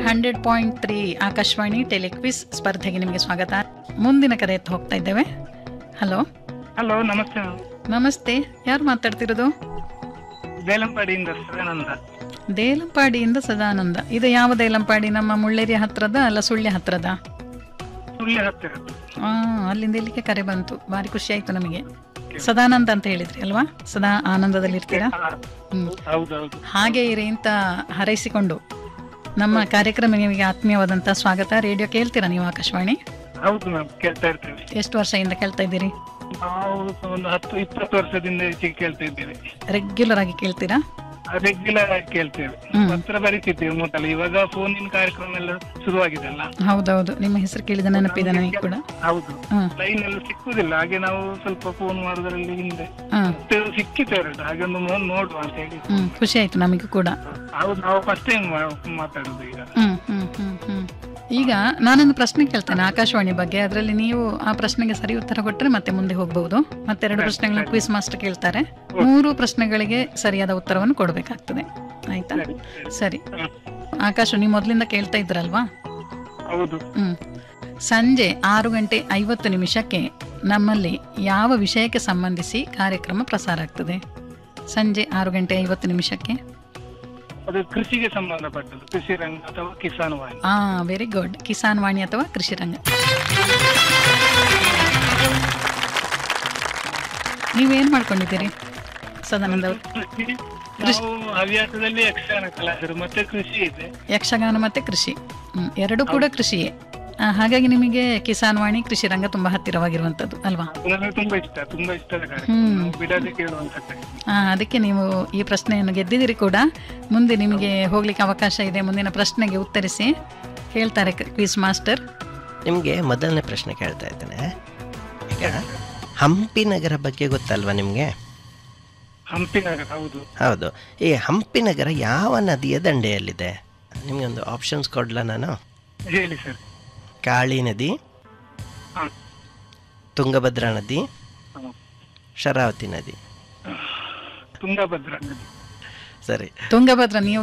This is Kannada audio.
Hundred point three Akashvani telequiz ಸ್ಪರ್ಧೆಗೆ ನಿಮಗೆ ಸ್ವಾಗತ ಮುಂದಿನ ಕರೆ ಎತ್ತು ಹೋಗ್ತಾ ಇದ್ದೇವೆ ಹಲೋ ಹಲೋ ನಮಸ್ತೆ ಮ್ಯಾಮ್ ನಮಸ್ತೆ ಯಾರು ಮಾತಾಡ್ತಿರೋದು ಬೇಲಂಪಾಡಿಯಿಂದ ಸದಾನಂದ ದೇಲಂಪಾಡಿಯಿಂದ ಸದಾನಂದ ಇದು ಯಾವ ದೇಲಂಪಾಡಿ ನಮ್ಮ ಮುಳ್ಳೇರಿಯ ಹತ್ರದ ಅಲ್ಲ ಸುಳ್ಯ ಹತ್ರದ ಸುಳ್ಯ ಹತ್ತಿರ ಆ ಅಲ್ಲಿಂದ ಇಲ್ಲಿಗೆ ಕರೆ ಬಂತು ಭಾರಿ ಖುಷಿ ಆಯ್ತು ನಮಗೆ ಸದಾನಂದ ಅಂತ ಹೇಳಿದ್ರಿ ಅಲ್ವಾ ಸದಾ ಆನಂದದಲ್ಲಿ ಇರ್ತೀರಾ ಹ್ಮ್ ಹೌದೌದು ಹಾಗೆ ಇರಿ ಅಂತ ಹಾರೈಸಿಕೊಂಡು ನಮ್ಮ ಕಾರ್ಯಕ್ರಮ ನಿಮಗೆ ಆತ್ಮೀಯವಾದಂಥ ಸ್ವಾಗತ ರೇಡಿಯೋ ಕೇಳ್ತೀರಾ ನೀವು ಆಕಾಶವಾಣಿ ಹೌದು ಮ್ಯಾಮ್ ಕೇಳ್ತಾ ಇರ್ತೇವೆ ಎಷ್ಟು ವರ್ಷದಿಂದ ಕೇಳ್ತಾ ಇದ್ದೀರಿ ನಾವು ಒಂದು ಹತ್ತು ಇಪ್ಪತ್ತು ವರ್ಷದಿಂದ ಈಚೆಗೆ ಕೇಳ್ತಾ ಇದ್ದೇವೆ ರೆಗ್ಯುಲರ್ ಆಗಿ ಕೇಳ್ತೀರಾ ರೆಗ್ಯುಲರ್ ಆಗಿ ಕೇಳ್ತೇವೆ ಹ್ಮ್. ಪತ್ರ ಬರೀತಿದ್ದೇವೆ ಮೊದಲು ಇವಾಗ ಫೋನಿನ ಕಾರ್ಯಕ್ರಮ ಎಲ್ಲ ಶುರುವಾಗಿದೆ ಅಲ್ಲ ಹೌದೌದು ನಿಮ್ಮ ಹೆಸರು ಕೇಳಿದ ನೆನಪಿದೆ ನನಗೆ ಕೂಡ ಹೌದು ಹ್ಮ್ ಲೈನ್ ಎಲ್ಲ ಸಿಕ್ಕುದಿಲ್ಲ ಹಾಗೆ ನಾವು ಸ್ವಲ್ಪ ಫೋನ್ ಮಾಡೋದ್ರಲ್ಲಿ ಹಿಂದೆ ಹ್ಮ್ ಮತ್ತೆ ಸಿಕ್ಕಿತ್ತು ಎರಡು ಹಾಗೆ ಒಂದು ಮೋ- ನೋಡುವ ಅಂತ ಹೇಳಿ ಹ್ಮ್ ಖುಷಿ ಆಯ್ತು ನಮಗೂ ಕೂಡ ಹೌದು ನಾವು ಫಸ್ಟ್ ಟೈಮ್ ಮಾತಾಡುದು ಈಗ ಹ್ಮ್ ಹ್ಮ್ ಹ್ಮ್ ಹ್ಮ್ ಈಗ ನಾನೊಂದು ಪ್ರಶ್ನೆ ಕೇಳ್ತೇನೆ ಆಕಾಶವಾಣಿ ಬಗ್ಗೆ ಅದರಲ್ಲಿ ನೀವು ಆ ಪ್ರಶ್ನೆಗೆ ಸರಿ ಉತ್ತರ ಕೊಟ್ಟರೆ ಮತ್ತೆ ಮುಂದೆ ಹೋಗ್ಬಹುದು ಮತ್ತೆರಡು ಪ್ರಶ್ನೆಗಳನ್ನ ಕ್ವಿಸ್ ಮಾಸ್ಟರ್ ಕೇಳ್ತಾರೆ ಮೂರು ಪ್ರಶ್ನೆಗಳಿಗೆ ಸರಿಯಾದ ಉತ್ತರವನ್ನು ಕೊಡಬೇಕಾಗ್ತದೆ ಆಯ್ತಾ ಸರಿ ಸರಿ ಹ್ಮ್. ಆಕಾಶ ನೀವು ಮೊದಲಿಂದ ಕೇಳ್ತಾ ಇದ್ರಲ್ವಾ ಹೌದು ಹ್ಮ್ ಸಂಜೆ ಆರು ಗಂಟೆ ಐವತ್ತು ನಿಮಿಷಕ್ಕೆ ನಮ್ಮಲ್ಲಿ ಯಾವ ವಿಷಯಕ್ಕೆ ಸಂಬಂಧಿಸಿ ಕಾರ್ಯಕ್ರಮ ಪ್ರಸಾರ ಆಗ್ತದೆ ಸಂಜೆ ಆರು ಗಂಟೆ ಐವತ್ತು ನಿಮಿಷಕ್ಕೆ ಅದು ಕೃಷಿಗೆ ಸಂಬಂಧಪಟ್ಟದ್ದು ಕೃಷಿ ರಂಗ ಅಥವಾ ಕಿಸಾನ್ ವಾಣಿ ಆ ವೆರಿ ಗುಡ್ ಕಿಸಾನ್ ವಾಣಿ ಅಥವಾ ಕೃಷಿ ರಂಗ ನೀವೇನ್ ಮಾಡ್ಕೊಂಡಿದ್ದೀರಿ ಸದಾನಂದ ಅವರು ಕೃಷಿ ನಾವು ಹವ್ಯಾಸದಲ್ಲಿ ಯಕ್ಷಗಾನ ಕಲಾವಿದರು ಮತ್ತೆ ಕೃಷಿ ಇದೆ ಯಕ್ಷಗಾನ ಮತ್ತೆ ಕೃಷಿ ಹ್ಮ್, ಎರಡೂ ಕೂಡ ಕೃಷಿಯೇ ಆ, ಹಾಗಾಗಿ ನಿಮಗೆ ಕಿಸಾನ್ ವಾಣಿ ಕೃಷಿ ರಂಗ ತುಂಬಾ ಹತ್ತಿರವಾಗಿರುವಂತದ್ದು ಅಲ್ವಾ ಅದು ನನಗೆ ತುಂಬಾ ಇಷ್ಟ ತುಂಬಾ ಇಷ್ಟದ ಹ್ಮ್. ಕಾರ್ಯಕ್ರಮ ನಾವು ಬಿಡದೆ ಕೇಳುವಂತದ್ದು ಆ, ಅದಕ್ಕೆ ನೀವು ಈ ಪ್ರಶ್ನೆಯನ್ನು ಗೆದ್ದಿದ್ದೀರಿ ಕೂಡ ಮುಂದೆ ನಿಮಗೆ ಹೋಗ್ಲಿಕ್ಕೆ ಅವಕಾಶ ಇದೆ ಮುಂದಿನ ಪ್ರಶ್ನೆಗೆ ಉತ್ತರಿಸಿ ಹೇಳ್ತಾರೆ ಕ್ವಿಸ್ ಮಾಸ್ಟರ್ ನಿಮಗೆ ಮೊದಲನೇ ಪ್ರಶ್ನೆ ಕೇಳ್ತಾ ಇದ್ದೇನೆ ಈಗ ಹಂಪಿ ನಗರ ಬಗ್ಗೆ ಗೊತ್ತಲ್ವಾ ನಿಮಗೆ ಹಂಪಿ ನಗರ ಹೌದು ಹೌದು ಈ ಹಂಪಿ ನಗರ ಯಾವ ನದಿಯ ದಂಡೆಯಲ್ಲಿದೆ ನಿಮಗೆ ಒಂದು ಆಪ್ಷನ್ಸ್ ಕೊಡ್ಲಾ ನಾನು ಹೇಳಿ ಸರ್ ಕಾಳಿ ನದಿ ಹಾ. ತುಂಗಭದ್ರಾ ನದಿ ಹಾ. ಶರಾವತಿ ನದಿ ತುಂಗಭದ್ರಾ ನದಿ ಸರಿ ತುಂಗಭದ್ರಾ ನೀವು